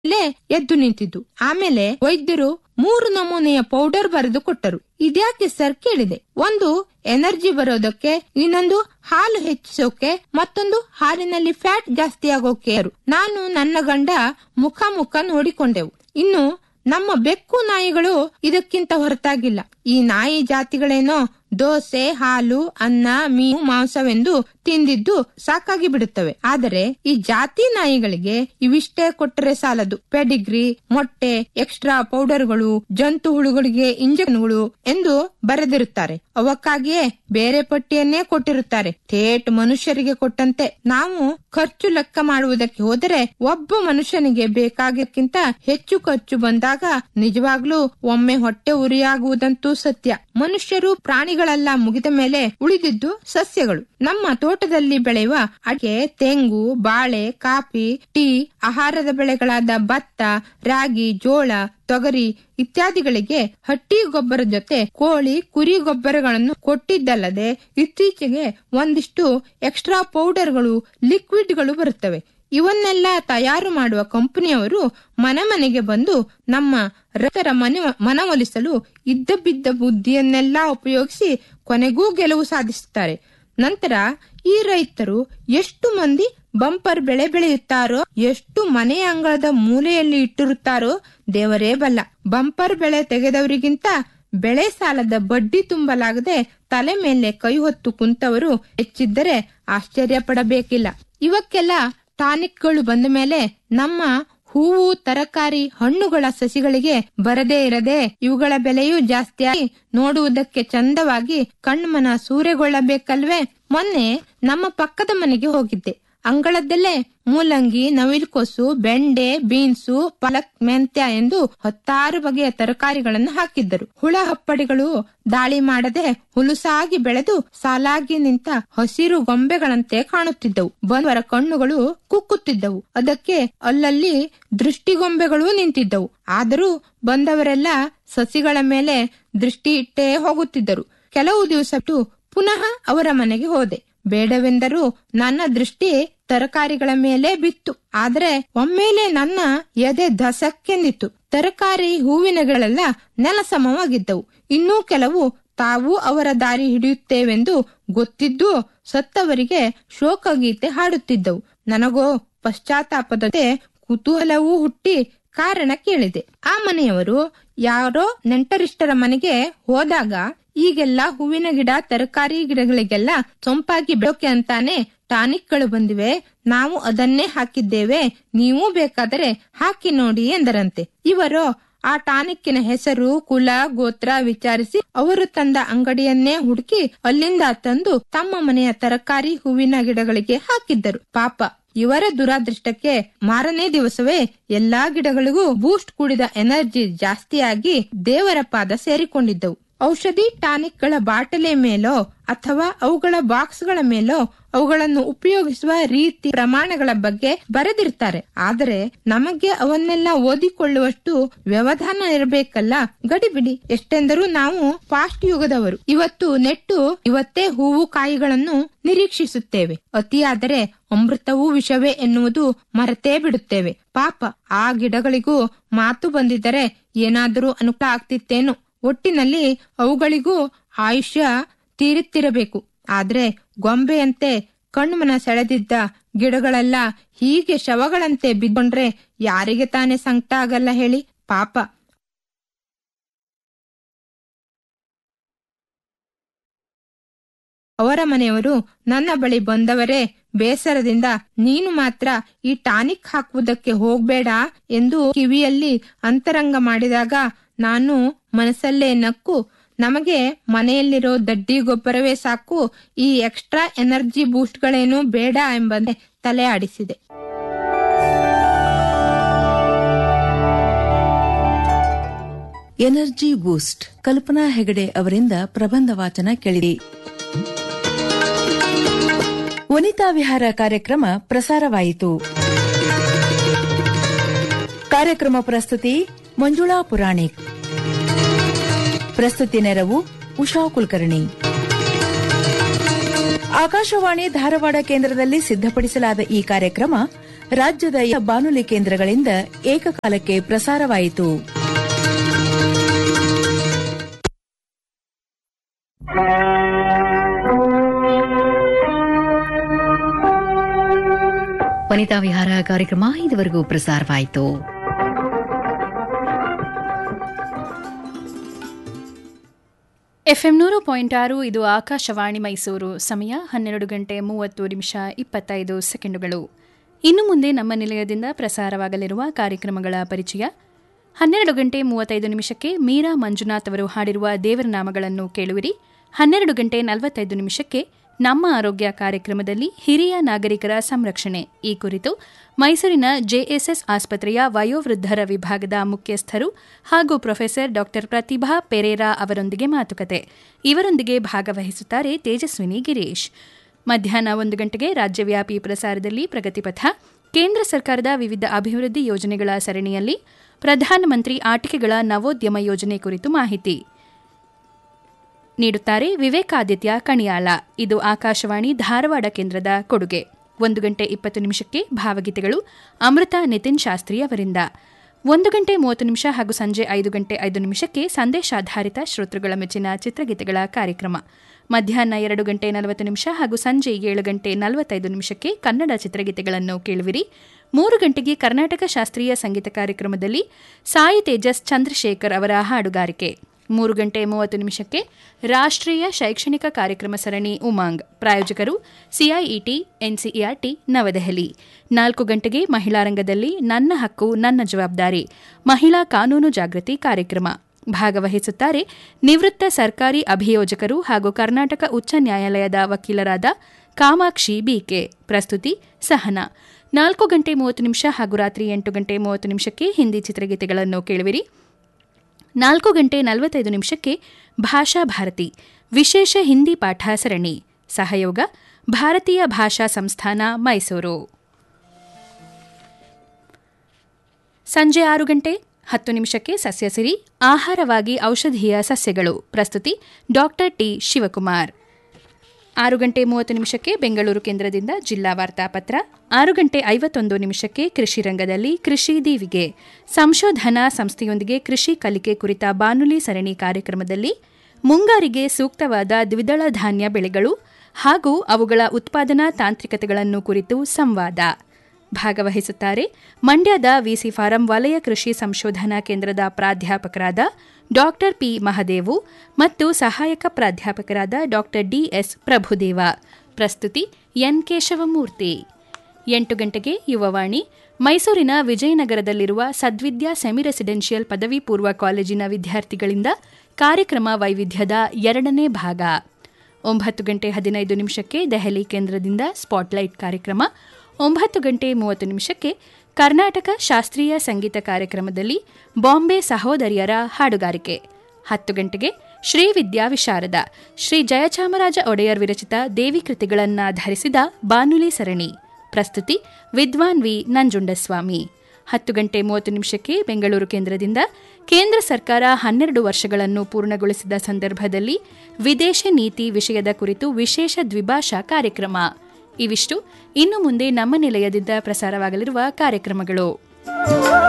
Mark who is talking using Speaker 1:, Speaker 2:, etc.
Speaker 1: ಅಲ್ಲೇ ಎದ್ದು ನಿಂತಿದ್ದು ಆಮೇಲೆ ವೈದ್ಯರು ಮೂರು ನಮೂನೆಯ ಪೌಡರ್ ಬರೆದು ಕೊಟ್ಟರು ಇದ್ಯಾಕೆ ಸರ್ ಕೇಳಿದೆ ಒಂದು ಎನರ್ಜಿ ಬರೋದಕ್ಕೆ ಇನ್ನೊಂದು ಹಾಲು ಹೆಚ್ಚಿಸೋಕೆ ಮತ್ತೊಂದು ಹಾಲಿನಲ್ಲಿ ಫ್ಯಾಟ್ ಜಾಸ್ತಿ ಆಗೋಕೆ ನಾನು ನನ್ನ ಗಂಡ ಮುಖ ಮುಖ ನೋಡಿಕೊಂಡೆವು ಇನ್ನು ನಮ್ಮ ಬೆಕ್ಕು ನಾಯಿಗಳು ಇದಕ್ಕಿಂತ ಹೊರತಾಗಿಲ್ಲ ಈ ನಾಯಿ ಜಾತಿಗಳೇನೋ ದೋಸೆ ಹಾಲು ಅನ್ನ ಮೀನು ಮಾಂಸವೆಂದು ತಿಂದಿದ್ದು ಸಾಕಾಗಿ ಬಿಡುತ್ತವೆ ಆದರೆ ಈ ಜಾತಿ ನಾಯಿಗಳಿಗೆ ಇವಿಷ್ಟೇ ಕೊಟ್ಟರೆ ಸಾಲದು ಪೆಡಿಗ್ರಿ ಮೊಟ್ಟೆ ಎಕ್ಸ್ಟ್ರಾ ಪೌಡರ್ಗಳು ಜಂತು ಹುಳುಗಳಿಗೆ ಇಂಜೆಕ್ಷನ್ಗಳು ಎಂದು ಬರೆದಿರುತ್ತಾರೆ ಅವಕ್ಕಾಗಿಯೇ ಬೇರೆ ಪಟ್ಟಿಯನ್ನೇ ಕೊಟ್ಟಿರುತ್ತಾರೆ ಥೇಟ್ ಮನುಷ್ಯರಿಗೆ ಕೊಟ್ಟಂತೆ ನಾವು ಖರ್ಚು ಲೆಕ್ಕ ಮಾಡುವುದಕ್ಕೆ ಹೋದರೆ ಒಬ್ಬ ಮನುಷ್ಯನಿಗೆ ಬೇಕಾಗಕ್ಕಿಂತ ಹೆಚ್ಚು ಖರ್ಚು ಬಂದಾಗ ನಿಜವಾಗ್ಲೂ ಒಮ್ಮೆ ಹೊಟ್ಟೆ ಉರಿಯಾಗುವುದಂತೂ ಸತ್ಯ ಮನುಷ್ಯರು ಪ್ರಾಣಿಗಳೆಲ್ಲ ಮುಗಿದ ಮೇಲೆ ಉಳಿದಿದ್ದು ಸಸ್ಯಗಳು ನಮ್ಮ ತೋಟದಲ್ಲಿ ಬೆಳೆಯುವ ಅಡಿಕೆ ತೆಂಗು ಬಾಳೆ ಕಾಫಿ ಟೀ ಆಹಾರದ ಬೆಳೆಗಳಾದ ಭತ್ತ ರಾಗಿ ಜೋಳ ತೊಗರಿ ಇತ್ಯಾದಿಗಳಿಗೆ ಹಟ್ಟಿ ಗೊಬ್ಬರ ಜೊತೆ ಕೋಳಿ ಕುರಿ ಗೊಬ್ಬರಗಳನ್ನು ಕೊಟ್ಟಿದ್ದಲ್ಲದೆ ಇತ್ತೀಚೆಗೆ ಒಂದಿಷ್ಟು ಎಕ್ಸ್ಟ್ರಾ ಪೌಡರ್ಗಳು ಲಿಕ್ವಿಡ್ಗಳು ಬರುತ್ತವೆ ಇವನ್ನೆಲ್ಲ ತಯಾರು ಮಾಡುವ ಕಂಪನಿಯವರು ಮನೆ ಮನೆಗೆ ಬಂದು ನಮ್ಮ ರೈತರ ಮನೆ ಮನವೊಲಿಸಲು ಇದ್ದ ಬಿದ್ದ ಬುದ್ಧಿಯನ್ನೆಲ್ಲ ಉಪಯೋಗಿಸಿ ಕೊನೆಗೂ ಗೆಲುವು ಸಾಧಿಸುತ್ತಾರೆ ನಂತರ ಈ ರೈತರು ಎಷ್ಟು ಮಂದಿ ಬಂಪರ್ ಬೆಳೆ ಬೆಳೆಯುತ್ತಾರೋ ಎಷ್ಟು ಮನೆಯ ಅಂಗಳದ ಮೂಲೆಯಲ್ಲಿ ಇಟ್ಟಿರುತ್ತಾರೋ ದೇವರೇ ಬಲ್ಲ ಬಂಪರ್ ಬೆಳೆ ತೆಗೆದವರಿಗಿಂತ ಬೆಳೆ ಸಾಲದ ಬಡ್ಡಿ ತುಂಬಲಾಗದೆ ತಲೆ ಮೇಲೆ ಕೈ ಹೊತ್ತು ಕುಂತವರು ಹೆಚ್ಚಿದ್ದರೆ ಆಶ್ಚರ್ಯ ಪಡಬೇಕಿಲ್ಲ ಇವಕ್ಕೆಲ್ಲ ಟಾನಿಕ್ಗಳು ಬಂದ ಮೇಲೆ ನಮ್ಮ ಹೂವು ತರಕಾರಿ ಹಣ್ಣುಗಳ ಸಸಿಗಳಿಗೆ ಬರದೇ ಇರದೆ ಇವುಗಳ ಬೆಲೆಯೂ ಜಾಸ್ತಿಯಾಗಿ ನೋಡುವುದಕ್ಕೆ ಚಂದವಾಗಿ ಕಣ್ಮನ ಸೂರೆಗೊಳ್ಳಬೇಕಲ್ವೇ ಮೊನ್ನೆ ನಮ್ಮ ಪಕ್ಕದ ಮನೆಗೆ ಹೋಗಿದ್ದೆ ಅಂಗಳದಲ್ಲೇ ಮೂಲಂಗಿ ನವಿಲುಕೋಸು ಬೆಂಡೆ ಬೀನ್ಸು ಪಲಕ್ ಮೆಂತ್ಯ ಎಂದು ಹತ್ತಾರು ಬಗೆಯ ತರಕಾರಿಗಳನ್ನು ಹಾಕಿದ್ದರು ಹುಳ ಹಪ್ಪಡಿಗಳು ದಾಳಿ ಮಾಡದೆ ಹುಲುಸಾಗಿ ಬೆಳೆದು ಸಾಲಾಗಿ ನಿಂತ ಹಸಿರು ಗೊಂಬೆಗಳಂತೆ ಕಾಣುತ್ತಿದ್ದವು ಬಂದವರ ಕಣ್ಣುಗಳು ಕುಕ್ಕುತ್ತಿದ್ದವು ಅದಕ್ಕೆ ಅಲ್ಲಲ್ಲಿ ದೃಷ್ಟಿಗೊಂಬೆಗಳು ನಿಂತಿದ್ದವು ಆದರೂ ಬಂದವರೆಲ್ಲ ಸಸಿಗಳ ಮೇಲೆ ದೃಷ್ಟಿ ಇಟ್ಟೇ ಹೋಗುತ್ತಿದ್ದರು ಕೆಲವು ದಿವಸ ಬಿಟ್ಟು ಪುನಃ ಅವರ ಮನೆಗೆ ಹೋದೆ ಬೇಡವೆಂದರೂ ನನ್ನ ದೃಷ್ಟಿ ತರಕಾರಿಗಳ ಮೇಲೆ ಬಿತ್ತು ಆದರೆ ಒಮ್ಮೆಲೆ ನನ್ನ ಎದೆ ಧಸಕ್ಕೆಂದಿತ್ತು ತರಕಾರಿ ಹೂವಿನಗಳೆಲ್ಲ ನೆಲಸಮವಾಗಿದ್ದವು ಇನ್ನೂ ಕೆಲವು ತಾವು ಅವರ ದಾರಿ ಹಿಡಿಯುತ್ತೇವೆಂದು ಗೊತ್ತಿದ್ದು ಸತ್ತವರಿಗೆ ಶೋಕಗೀತೆ ಹಾಡುತ್ತಿದ್ದವು ನನಗೋ ಪಶ್ಚಾತ್ತಾಪದಂತೆ ಕುತೂಹಲವೂ ಹುಟ್ಟಿ ಕಾರಣ ಕೇಳಿದೆ ಆ ಮನೆಯವರು ಯಾರೋ ನೆಂಟರಿಷ್ಟರ ಮನೆಗೆ ಹೋದಾಗ ಈಗೆಲ್ಲ ಹೂವಿನ ಗಿಡ ತರಕಾರಿ ಗಿಡಗಳಿಗೆಲ್ಲ ಸೊಂಪಾಗಿ ಬೆಳಕೆ ಅಂತಾನೆ ಟಾನಿಕ್ಗಳು ಬಂದಿವೆ ನಾವು ಅದನ್ನೇ ಹಾಕಿದ್ದೇವೆ ನೀವು ಬೇಕಾದರೆ ಹಾಕಿ ನೋಡಿ ಎಂದರಂತೆ ಇವರು ಆ ಟಾನಿಕ್ಕಿನ ಹೆಸರು ಕುಲ ಗೋತ್ರ ವಿಚಾರಿಸಿ ಅವರು ತಂದ ಅಂಗಡಿಯನ್ನೇ ಹುಡುಕಿ ಅಲ್ಲಿಂದ ತಂದು ತಮ್ಮ ಮನೆಯ ತರಕಾರಿ ಹೂವಿನ ಗಿಡಗಳಿಗೆ ಹಾಕಿದ್ದರು ಪಾಪ ಇವರ ದುರಾದೃಷ್ಟಕ್ಕೆ ಮಾರನೇ ದಿವಸವೇ ಎಲ್ಲಾ ಗಿಡಗಳಿಗೂ ಬೂಸ್ಟ್ ಕೂಡಿದ ಎನರ್ಜಿ ಜಾಸ್ತಿಯಾಗಿ ದೇವರ ಪಾದ ಸೇರಿಕೊಂಡಿದ್ದವು ಔಷಧಿ ಟಾನಿಕ್ಗಳ ಬಾಟಲೆ ಮೇಲೋ ಅಥವಾ ಅವುಗಳ ಬಾಕ್ಸ್ಗಳ ಮೇಲೋ ಅವುಗಳನ್ನು ಉಪಯೋಗಿಸುವ ರೀತಿ ಪ್ರಮಾಣಗಳ ಬಗ್ಗೆ ಬರೆದಿರ್ತಾರೆ ಆದರೆ ನಮಗೆ ಅವನ್ನೆಲ್ಲ ಓದಿಕೊಳ್ಳುವಷ್ಟು ವ್ಯವಧಾನ ಇರಬೇಕಲ್ಲ ಗಡಿಬಿಡಿ ಎಷ್ಟೆಂದರೂ ನಾವು ಫಾಸ್ಟ್ ಯುಗದವರು ಇವತ್ತು ನೆಟ್ಟು ಇವತ್ತೇ ಹೂವು ಕಾಯಿಗಳನ್ನು ನಿರೀಕ್ಷಿಸುತ್ತೇವೆ ಅತಿಯಾದರೆ ಅಮೃತವೂ ವಿಷವೇ ಎನ್ನುವುದು ಮರೆತೇ ಬಿಡುತ್ತೇವೆ ಪಾಪ ಆ ಗಿಡಗಳಿಗೂ ಮಾತು ಬಂದಿದ್ದರೆ ಏನಾದರೂ ಅನುಕೂಲ ಆಗ್ತಿತ್ತೇನೋ ಒಟ್ಟಿನಲ್ಲಿ ಅವುಗಳಿಗೂ ಆಯುಷ್ಯ ತೀರುತ್ತಿರಬೇಕು ಆದ್ರೆ ಗೊಂಬೆಯಂತೆ ಕಣ್ಮನ ಸೆಳೆದಿದ್ದ ಗಿಡಗಳೆಲ್ಲ ಹೀಗೆ ಶವಗಳಂತೆ ಬಿದ್ಕೊಂಡ್ರೆ ಯಾರಿಗೆ ತಾನೇ ಸಂಕಟ ಆಗಲ್ಲ ಹೇಳಿ ಪಾಪ ಅವರ ಮನೆಯವರು ನನ್ನ ಬಳಿ ಬಂದವರೇ ಬೇಸರದಿಂದ ನೀನು ಮಾತ್ರ ಈ ಟಾನಿಕ್ ಹಾಕುವುದಕ್ಕೆ ಹೋಗ್ಬೇಡ ಎಂದು ಕಿವಿಯಲ್ಲಿ ಅಂತರಂಗ ಮಾಡಿದಾಗ ನಾನು ಮನಸ್ಸಲ್ಲೇ ನಕ್ಕು ನಮಗೆ ಮನೆಯಲ್ಲಿರೋ ದಡ್ಡಿ ಗೊಬ್ಬರವೇ ಸಾಕು ಈ ಎಕ್ಸ್ಟ್ರಾ ಎನರ್ಜಿ ಬೂಸ್ಟ್ಗಳೇನು ಬೇಡ ಎಂಬಂತೆ ತಲೆ ಆಡಿಸಿದೆ
Speaker 2: ಎನರ್ಜಿ ಬೂಸ್ಟ್ ಕಲ್ಪನಾ ಹೆಗಡೆ ಅವರಿಂದ ಪ್ರಬಂಧ ವಾಚನ ಕೇಳಿರಿ ವನಿತಾ ವಿಹಾರ ಕಾರ್ಯಕ್ರಮ ಪ್ರಸಾರವಾಯಿತು ಕಾರ್ಯಕ್ರಮ ಪ್ರಸ್ತುತಿ ಮಂಜುಳಾ ಪುರಾಣಿಕ್ ಪ್ರಸ್ತುತಿ ನೆರವು ಉಷಾ ಕುಲಕರ್ಣಿ ಆಕಾಶವಾಣಿ ಧಾರವಾಡ ಕೇಂದ್ರದಲ್ಲಿ ಸಿದ್ಧಪಡಿಸಲಾದ ಈ ಕಾರ್ಯಕ್ರಮ ರಾಜ್ಯದ ಎಲ್ಲ ಬಾನುಲಿ ಕೇಂದ್ರಗಳಿಂದ ಏಕಕಾಲಕ್ಕೆ ಪ್ರಸಾರವಾಯಿತು
Speaker 3: ವನಿತಾ ವಿಹಾರ ಕಾರ್ಯಕ್ರಮ ಇದುವರೆಗೂ ಪ್ರಸಾರವಾಯಿತು
Speaker 4: ಎಫ್ಎಂ ನೂರು ಪಾಯಿಂಟ್ ಆರು ಇದು ಆಕಾಶವಾಣಿ ಮೈಸೂರು ಸಮಯ ಹನ್ನೆರಡು ಗಂಟೆ ಮೂವತ್ತು ನಿಮಿಷ ಇಪ್ಪತ್ತೈದು ಸೆಕೆಂಡುಗಳು ಇನ್ನು ಮುಂದೆ ನಮ್ಮ ನಿಲಯದಿಂದ ಪ್ರಸಾರವಾಗಲಿರುವ ಕಾರ್ಯಕ್ರಮಗಳ ಪರಿಚಯ ಹನ್ನೆರಡು ಗಂಟೆ ಮೂವತ್ತೈದು ನಿಮಿಷಕ್ಕೆ ಮೀರಾ ಮಂಜುನಾಥ್ ಅವರು ಹಾಡಿರುವ ದೇವರ ನಾಮಗಳನ್ನು ಕೇಳುವಿರಿ ಹನ್ನೆರಡು ಗಂಟೆ ನಲವತ್ತೈದು ನಿಮಿಷಕ್ಕೆ ನಮ್ಮ ಆರೋಗ್ಯ ಕಾರ್ಯಕ್ರಮದಲ್ಲಿ ಹಿರಿಯ ನಾಗರಿಕರ ಸಂರಕ್ಷಣೆ ಈ ಕುರಿತು ಮೈಸೂರಿನ ಜೆಎಸ್ಎಸ್ ಆಸ್ಪತ್ರೆಯ ವಯೋವೃದ್ಧರ ವಿಭಾಗದ ಮುಖ್ಯಸ್ಥರು ಹಾಗೂ ಪ್ರೊಫೆಸರ್ ಡಾ ಪ್ರತಿಭಾ ಪೆರೇರಾ ಅವರೊಂದಿಗೆ ಮಾತುಕತೆ ಇವರೊಂದಿಗೆ ಭಾಗವಹಿಸುತ್ತಾರೆ ತೇಜಸ್ವಿನಿ ಗಿರೀಶ್ ಮಧ್ಯಾಹ್ನ ಒಂದು ಗಂಟೆಗೆ ರಾಜ್ಯವ್ಯಾಪಿ ಪ್ರಸಾರದಲ್ಲಿ ಪ್ರಗತಿಪಥ ಕೇಂದ್ರ ಸರ್ಕಾರದ ವಿವಿಧ ಅಭಿವೃದ್ಧಿ ಯೋಜನೆಗಳ ಸರಣಿಯಲ್ಲಿ ಪ್ರಧಾನಮಂತ್ರಿ ಆಟಿಕೆಗಳ ನವೋದ್ಯಮ ಯೋಜನೆ ಕುರಿತು ಮಾಹಿತಿ ನೀಡುತ್ತಾರೆ ವಿವೇಕಾದಿತ್ಯ ಕಣಿಯಾಲ ಇದು ಆಕಾಶವಾಣಿ ಧಾರವಾಡ ಕೇಂದ್ರದ ಕೊಡುಗೆ ಒಂದು ಗಂಟೆ ಇಪ್ಪತ್ತು ನಿಮಿಷಕ್ಕೆ ಭಾವಗೀತೆಗಳು ಅಮೃತ ನಿತಿನ್ ಶಾಸ್ತ್ರಿ ಅವರಿಂದ ಒಂದು ಗಂಟೆ ಮೂವತ್ತು ನಿಮಿಷ ಹಾಗೂ ಸಂಜೆ ಐದು ಗಂಟೆ ಐದು ನಿಮಿಷಕ್ಕೆ ಸಂದೇಶಾಧಾರಿತ ಶ್ರೋತೃಗಳ ಮೆಚ್ಚಿನ ಚಿತ್ರಗೀತೆಗಳ ಕಾರ್ಯಕ್ರಮ ಮಧ್ಯಾಹ್ನ ಎರಡು ಗಂಟೆ ನಲವತ್ತು ನಿಮಿಷ ಹಾಗೂ ಸಂಜೆ ಏಳು ಗಂಟೆ ನಲವತ್ತೈದು ನಿಮಿಷಕ್ಕೆ ಕನ್ನಡ ಚಿತ್ರಗೀತೆಗಳನ್ನು ಕೇಳುವಿರಿ ಮೂರು ಗಂಟೆಗೆ ಕರ್ನಾಟಕ ಶಾಸ್ತ್ರೀಯ ಸಂಗೀತ ಕಾರ್ಯಕ್ರಮದಲ್ಲಿ ಸಾಯಿ ತೇಜಸ್ ಚಂದ್ರಶೇಖರ್ ಅವರ ಹಾಡುಗಾರಿಕೆ ಮೂರು ಗಂಟೆ ಮೂವತ್ತು ನಿಮಿಷಕ್ಕೆ ರಾಷ್ಟ್ರೀಯ ಶೈಕ್ಷಣಿಕ ಕಾರ್ಯಕ್ರಮ ಸರಣಿ ಉಮಾಂಗ್ ಪ್ರಾಯೋಜಕರು ಸಿಐಇಟಿ ಎನ್ಸಿಇಆರ್ಟಿ ನವದೆಹಲಿ ನಾಲ್ಕು ಗಂಟೆಗೆ ಮಹಿಳಾ ರಂಗದಲ್ಲಿ ನನ್ನ ಹಕ್ಕು ನನ್ನ ಜವಾಬ್ದಾರಿ ಮಹಿಳಾ ಕಾನೂನು ಜಾಗೃತಿ ಕಾರ್ಯಕ್ರಮ ಭಾಗವಹಿಸುತ್ತಾರೆ ನಿವೃತ್ತ ಸರ್ಕಾರಿ ಅಭಿಯೋಜಕರು ಹಾಗೂ ಕರ್ನಾಟಕ ಉಚ್ಚ ನ್ಯಾಯಾಲಯದ ವಕೀಲರಾದ ಕಾಮಾಕ್ಷಿ ಬಿಕೆ ಪ್ರಸ್ತುತಿ ಸಹನಾ ನಾಲ್ಕು ಗಂಟೆ ಮೂವತ್ತು ನಿಮಿಷ ಹಾಗೂ ರಾತ್ರಿ ಎಂಟು ಗಂಟೆ ಮೂವತ್ತು ನಿಮಿಷಕ್ಕೆ ಹಿಂದಿ ಚಿತ್ರಗೀತೆಗಳನ್ನು ಕೇಳುವಿರಿ ನಾಲ್ಕು ಗಂಟೆ ನಲವತ್ತೈದು ನಿಮಿಷಕ್ಕೆ ಭಾಷಾ ಭಾರತಿ ವಿಶೇಷ ಹಿಂದಿ ಪಾಠ ಸರಣಿ ಸಹಯೋಗ ಭಾರತೀಯ ಭಾಷಾ ಸಂಸ್ಥಾನ ಮೈಸೂರು ಸಂಜೆ ಆರು ಗಂಟೆ ಹತ್ತು ನಿಮಿಷಕ್ಕೆ ಸಸ್ಯಸಿರಿ ಆಹಾರವಾಗಿ ಔಷಧೀಯ ಸಸ್ಯಗಳು ಪ್ರಸ್ತುತಿ ಡಾಕ್ಟರ್ ಟಿ ಶಿವಕುಮಾರ್ ಆರು ಗಂಟೆ ಮೂವತ್ತು ನಿಮಿಷಕ್ಕೆ ಬೆಂಗಳೂರು ಕೇಂದ್ರದಿಂದ ಜಿಲ್ಲಾ ವಾರ್ತಾಪತ್ರ ಆರು ಗಂಟೆ ಐವತ್ತೊಂದು ನಿಮಿಷಕ್ಕೆ ಕೃಷಿ ರಂಗದಲ್ಲಿ ಕೃಷಿ ದೀವಿಗೆ ಸಂಶೋಧನಾ ಸಂಸ್ಥೆಯೊಂದಿಗೆ ಕೃಷಿ ಕಲಿಕೆ ಕುರಿತ ಬಾನುಲಿ ಸರಣಿ ಕಾರ್ಯಕ್ರಮದಲ್ಲಿ ಮುಂಗಾರಿಗೆ ಸೂಕ್ತವಾದ ದ್ವಿದಳ ಧಾನ್ಯ ಬೆಳೆಗಳು ಹಾಗೂ ಅವುಗಳ ಉತ್ಪಾದನಾ ತಾಂತ್ರಿಕತೆಗಳನ್ನು ಕುರಿತು ಸಂವಾದ ಭಾಗವಹಿಸುತ್ತಾರೆ ಮಂಡ್ಯದ ವಿಸಿ ಫಾರಂ ವಲಯ ಕೃಷಿ ಸಂಶೋಧನಾ ಕೇಂದ್ರದ ಪ್ರಾಧ್ಯಾಪಕರಾದ ಡಾಕ್ಟರ್ ಪಿ ಮಹದೇವು ಮತ್ತು ಸಹಾಯಕ ಪ್ರಾಧ್ಯಾಪಕರಾದ ಡಾಕ್ಟರ್ ಡಿಎಸ್ ಪ್ರಭುದೇವ ಪ್ರಸ್ತುತಿ ಎನ್ ಕೇಶವಮೂರ್ತಿ ಎಂಟು ಗಂಟೆಗೆ ಯುವವಾಣಿ ಮೈಸೂರಿನ ವಿಜಯನಗರದಲ್ಲಿರುವ ಸದ್ವಿದ್ಯಾ ಸೆಮಿ ರೆಸಿಡೆನ್ಷಿಯಲ್ ಪದವಿ ಪೂರ್ವ ಕಾಲೇಜಿನ ವಿದ್ಯಾರ್ಥಿಗಳಿಂದ ಕಾರ್ಯಕ್ರಮ ವೈವಿಧ್ಯದ ಎರಡನೇ ಭಾಗ ಒಂಬತ್ತು ಗಂಟೆ ಹದಿನೈದು ನಿಮಿಷಕ್ಕೆ ದೆಹಲಿ ಕೇಂದ್ರದಿಂದ ಸ್ಪಾಟ್ಲೈಟ್ ಕಾರ್ಯಕ್ರಮ ಒಂಬತ್ತು ಗಂಟೆ ಮೂವತ್ತು ನಿಮಿಷಕ್ಕೆ ಕರ್ನಾಟಕ ಶಾಸ್ತ್ರೀಯ ಸಂಗೀತ ಕಾರ್ಯಕ್ರಮದಲ್ಲಿ ಬಾಂಬೆ ಸಹೋದರಿಯರ ಹಾಡುಗಾರಿಕೆ ಹತ್ತು ಗಂಟೆಗೆ ಶ್ರೀ ವಿದ್ಯಾ ವಿಶಾರದ ಶ್ರೀ ಜಯಚಾಮರಾಜ ಒಡೆಯರ್ ವಿರಚಿತ ದೇವಿ ಕೃತಿಗಳನ್ನಾಧರಿಸಿದ ಬಾನುಲಿ ಸರಣಿ ಪ್ರಸ್ತುತಿ ವಿದ್ವಾನ್ ವಿ ನಂಜುಂಡಸ್ವಾಮಿ ಹತ್ತು ಗಂಟೆ ಮೂವತ್ತು ನಿಮಿಷಕ್ಕೆ ಬೆಂಗಳೂರು ಕೇಂದ್ರದಿಂದ ಕೇಂದ್ರ ಸರ್ಕಾರ ಹನ್ನೆರಡು ವರ್ಷಗಳನ್ನು ಪೂರ್ಣಗೊಳಿಸಿದ ಸಂದರ್ಭದಲ್ಲಿ ವಿದೇಶ ನೀತಿ ವಿಷಯದ ಕುರಿತು ವಿಶೇಷ ದ್ವಿಭಾಷಾ ಕಾರ್ಯಕ್ರಮ ಇವಿಷ್ಟು ಇನ್ನು ಮುಂದೆ ನಮ್ಮ ನಿಲಯದಿಂದ ಪ್ರಸಾರವಾಗಲಿರುವ ಕಾರ್ಯಕ್ರಮಗಳು